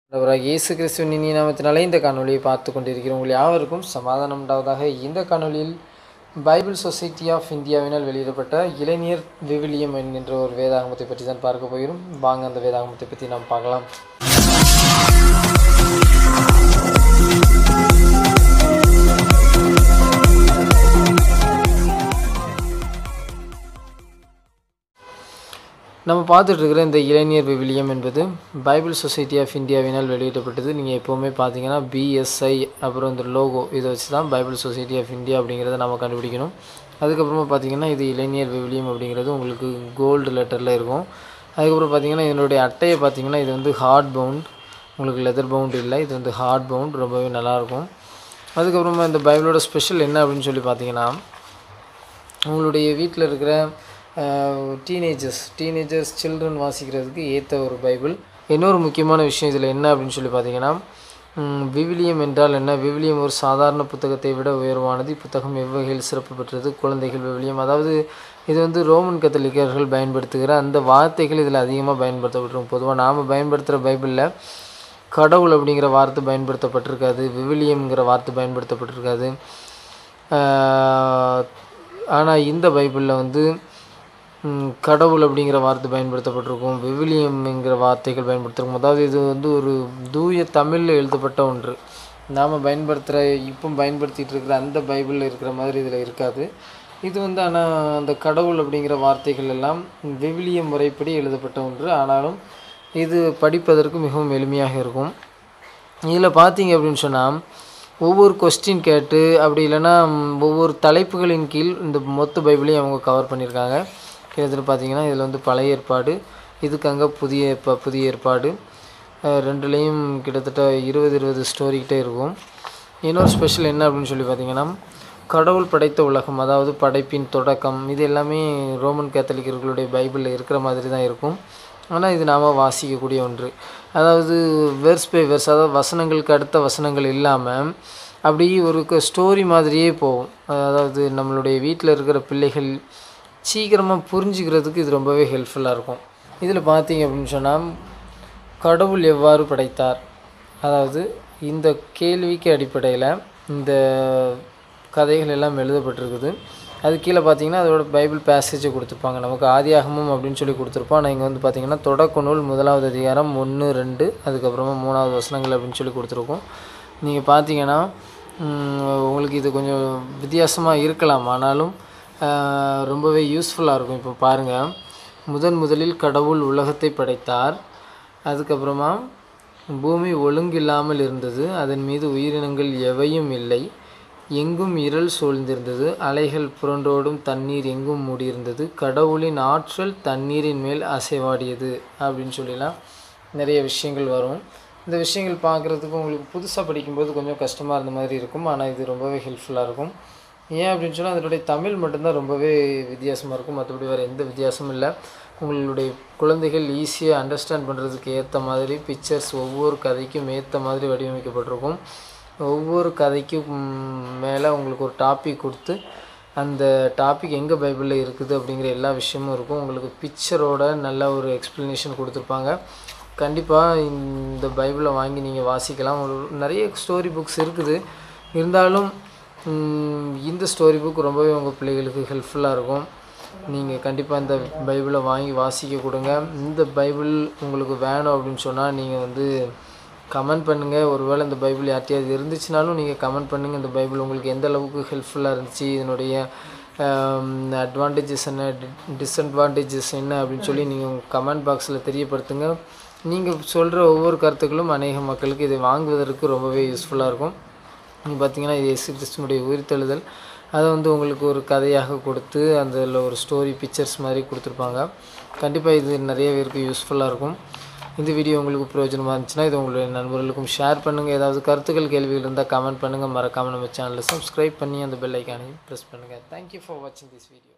ஆண்டவராக இயேசு கிறிஸ்துவின் இனிய நாமத்தினாலே இந்த காணொலியை பார்த்து கொண்டிருக்கிற உங்கள் யாவருக்கும் சமாதானம் உண்டாவதாக இந்த காணொலியில் பைபிள் சொசைட்டி ஆஃப் இந்தியாவினால் வெளியிடப்பட்ட இளைஞர் விவிலியம் என்கின்ற ஒரு வேதாகமத்தை பற்றி தான் பார்க்க போகிறோம் வாங்க அந்த வேதாகமத்தை பற்றி நாம் பார்க்கலாம் நம்ம பார்த்துட்டு இருக்கிற இந்த இளைஞர் விவிலியம் என்பது பைபிள் சொசைட்டி ஆஃப் இந்தியாவினால் வெளியிடப்பட்டது நீங்கள் எப்போவுமே பார்த்தீங்கன்னா பிஎஸ்ஐ அப்புறம் இந்த லோகோ இதை வச்சு தான் பைபிள் சொசைட்டி ஆஃப் இந்தியா அப்படிங்கிறத நம்ம கண்டுபிடிக்கணும் அதுக்கப்புறமா பார்த்தீங்கன்னா இது இளைஞர் விவிலியம் அப்படிங்கிறது உங்களுக்கு கோல்டு லெட்டரில் இருக்கும் அதுக்கப்புறம் பார்த்தீங்கன்னா இதனுடைய அட்டையை பார்த்தீங்கன்னா இது வந்து ஹார்ட் பவுண்ட் உங்களுக்கு லெதர் பவுண்ட் இல்லை இது வந்து ஹார்ட் பவுண்ட் ரொம்பவே நல்லாயிருக்கும் அதுக்கப்புறமா இந்த பைபிளோட ஸ்பெஷல் என்ன அப்படின்னு சொல்லி பார்த்தீங்கன்னா உங்களுடைய வீட்டில் இருக்கிற டீனேஜர்ஸ் டீனேஜர்ஸ் சில்ட்ரன் வாசிக்கிறதுக்கு ஏற்ற ஒரு பைபிள் இன்னொரு முக்கியமான விஷயம் இதில் என்ன அப்படின்னு சொல்லி பார்த்தீங்கன்னா ம், விவிலியம் என்றால் என்ன விவிலியம் ஒரு சாதாரண புத்தகத்தை விட உயர்வானது இப்புத்தகம் எவ்வகையில் சிறப்பு பெற்றது குழந்தைகள் விவிலியம் அதாவது இது வந்து ரோமன் கத்தோலிக்கர்கள் பயன்படுத்துகிற அந்த வார்த்தைகள் இதில் அதிகமாக பயன்படுத்தப்பட்டிருக்கும் பொதுவாக நாம் பயன்படுத்துகிற பைபிளில் கடவுள் அப்படிங்கிற வார்த்தை பயன்படுத்தப்பட்டிருக்காது விவிலியம்ங்கிற வார்த்தை பயன்படுத்தப்பட்டிருக்காது ஆனால் இந்த பைபிளில் வந்து ம், கடவுள் அப்படிங்கிற வார்த்தை பயன்படுத்தப்பட்டிருக்கும் விவிலியம்ங்கிற வார்த்தைகள் பயன்படுத்திருக்கும் அதாவது இது வந்து ஒரு தூய தமிழில் எழுதப்பட்ட ஒன்று நாம் பயன்படுத்துகிற இப்போ பயன்படுத்திகிட்டு இருக்கிற அந்த பைபிளில் இருக்கிற மாதிரி இதில் இருக்காது இது வந்து ஆனால் அந்த கடவுள் அப்படிங்கிற வார்த்தைகள் எல்லாம் விவிலியம் முறைப்படி எழுதப்பட்ட ஒன்று ஆனாலும் இது படிப்பதற்கு மிகவும் எளிமையாக இருக்கும் இதில் பார்த்தீங்க அப்படின்னு சொன்னால் ஒவ்வொரு கொஸ்டின் கேட்டு அப்படி இல்லைன்னா ம், ஒவ்வொரு தலைப்புகளின் கீழ் இந்த மொத்த பைபிளையும் அவங்க கவர் பண்ணியிருக்காங்க கிட்டத்தட்ட பார்த்தீங்கன்னா இதில் வந்து பழைய ஏற்பாடு இதுக்கு அங்கே புதிய ஏற்பா புதிய ஏற்பாடு அஹ், ரெண்டுலேயும் கிட்டத்தட்ட இருபது இருபது ஸ்டோரிக்கிட்டே இருக்கும் இன்னொரு ஸ்பெஷல் என்ன அப்படின்னு சொல்லி பார்த்தீங்கன்னா கடவுள் படைத்த உலகம் அதாவது படைப்பின் தொடக்கம் இது எல்லாமே ரோமன் கேத்தலிக்கர்களுடைய பைபிளில் இருக்கிற மாதிரி தான் இருக்கும் ஆனால் இது நாம் வாசிக்கக்கூடிய ஒன்று அதாவது வெர்ஸ் பை வெர்ஸ் அதாவது வசனங்களுக்கு அடுத்த வசனங்கள் இல்லாமல் அப்படி ஒரு ஸ்டோரி மாதிரியே போகும் அதாவது நம்மளுடைய வீட்டில் இருக்கிற பிள்ளைகள் சீக்கிரமாக புரிஞ்சுக்கிறதுக்கு இது ரொம்பவே ஹெல்ப்ஃபுல்லாக இருக்கும் இதில் பார்த்தீங்க அப்படின்னு சொன்னால் கடவுள் எவ்வாறு படைத்தார் அதாவது இந்த கேள்விக்கு அடிப்படையில் இந்த கதைகள் எல்லாம் எழுதப்பட்டிருக்குது அது கீழே பார்த்தீங்கன்னா அதோட பைபிள் பேசேஜை கொடுத்துருப்பாங்க நமக்கு ஆதியாகமம் அப்படின்னு சொல்லி கொடுத்துருப்போம் ஆனால் இங்கே வந்து பார்த்தீங்கன்னா தொடக்க நூல் முதலாவது அதிகாரம் ஒன்று ரெண்டு அதுக்கப்புறமா மூணாவது வசனங்கள் அப்படின்னு சொல்லி கொடுத்துருக்கோம் நீங்கள் பார்த்தீங்கன்னா ம், உங்களுக்கு இது கொஞ்சம் வித்தியாசமாக இருக்கலாம் ஆனாலும் ஆஹ், ரொம்பவே யூஸ்ஃபுல்லாக இருக்கும் இப்போ பாருங்கள் முதன் முதலில் கடவுள் உலகத்தை படைத்தார் அதுக்கப்புறமா பூமி ஒழுங்கில்லாமல் இருந்தது அதன் மீது உயிரினங்கள் எவையும் இல்லை எங்கும் இருள் சூழ்ந்திருந்தது அலைகள் புரண்டோடும் தண்ணீர் எங்கும் மூடியிருந்தது கடவுளின் ஆற்றல் தண்ணீரின் மேல் அசைவாடியது அப்படின்னு சொல்லிலாம் நிறைய விஷயங்கள் வரும் இந்த விஷயங்கள் பார்க்குறதுக்கு உங்களுக்கு புதுசாக படிக்கும்போது கொஞ்சம் கஷ்டமாக இருந்த மாதிரி இருக்கும் ஆனால் இது ரொம்பவே ஹெல்ப்ஃபுல்லாக இருக்கும் ஏன் அப்படின்னு சொன்னால் அதனுடைய தமிழ் மட்டும்தான் ரொம்பவே வித்தியாசமாக இருக்கும் மற்றபடி வேறு எந்த வித்தியாசமும் இல்லை உங்களுடைய குழந்தைகள் ஈஸியாக அண்டர்ஸ்டாண்ட் பண்ணுறதுக்கு ஏற்ற மாதிரி பிக்சர்ஸ் ஒவ்வொரு கதைக்கும் ஏற்ற மாதிரி வடிவமைக்கப்பட்டிருக்கும் ஒவ்வொரு கதைக்கும் மேலே உங்களுக்கு ஒரு டாபிக் கொடுத்து அந்த டாபிக் எங்கே பைபிளில் இருக்குது அப்படிங்கிற எல்லா விஷயமும் இருக்கும் உங்களுக்கு பிக்சரோட நல்ல ஒரு எக்ஸ்ப்ளனேஷன் கொடுத்துருப்பாங்க கண்டிப்பாக இந்த பைபிளை வாங்கி நீங்கள் வாசிக்கலாம் ஒரு நிறைய ஸ்டோரி புக்ஸ் இருக்குது இருந்தாலும் ம், இந்த ஸ்டோரி புக் ரொம்பவே உங்கள் பிள்ளைகளுக்கு ஹெல்ப்ஃபுல்லாக இருக்கும் நீங்கள் கண்டிப்பாக இந்த பைபிளை வாங்கி வாசிக்க கொடுங்க இந்த பைபிள் உங்களுக்கு வேணும் அப்படின்னு சொன்னால் நீங்கள் வந்து கமெண்ட் பண்ணுங்கள் ஒருவேளை இந்த பைபிள் யார்ட்டையாவது இருந்துச்சுனாலும் நீங்கள் கமெண்ட் பண்ணுங்கள் இந்த பைபிள் உங்களுக்கு எந்த அளவுக்கு ஹெல்ப்ஃபுல்லாக இருந்துச்சு இதனுடைய அட்வான்டேஜஸ் என்ன டிஸ்அட்வான்டேஜஸ் என்ன அப்படின்னு சொல்லி நீங்கள் உங்கள் கமெண்ட் பாக்ஸில் தெரியப்படுத்துங்க நீங்கள் சொல்கிற ஒவ்வொரு கருத்துக்களும் அநேக மக்களுக்கு இதை வாங்குவதற்கு ரொம்பவே யூஸ்ஃபுல்லாக இருக்கும் நீங்கள் பார்த்தீங்கன்னா இது இயேசு கிறிஸ்துனுடைய உயிர்த்தெழுதல் அதை வந்து உங்களுக்கு ஒரு கதையாக கொடுத்து அதில் ஒரு ஸ்டோரி பிக்சர்ஸ் மாதிரி கொடுத்துருப்பாங்க கண்டிப்பாக இது நிறைய பேருக்கு யூஸ்ஃபுல்லாக இருக்கும் இந்த வீடியோ உங்களுக்கு பிரயோஜனமாக இருந்துச்சுன்னா இது உங்களுடைய நண்பர்களுக்கும் ஷேர் பண்ணுங்கள் ஏதாவது கருத்துக்கள் கேள்விகள் இருந்தால் கமெண்ட் பண்ணுங்கள் மறக்காமல் நம்ம சேனலை சப்ஸ்கிரைப் பண்ணி அந்த பெல் ஐக்கானையும் ப்ரெஸ் பண்ணுங்கள் தேங்க்யூ ஃபார் வாட்சிங் திஸ் வீடியோ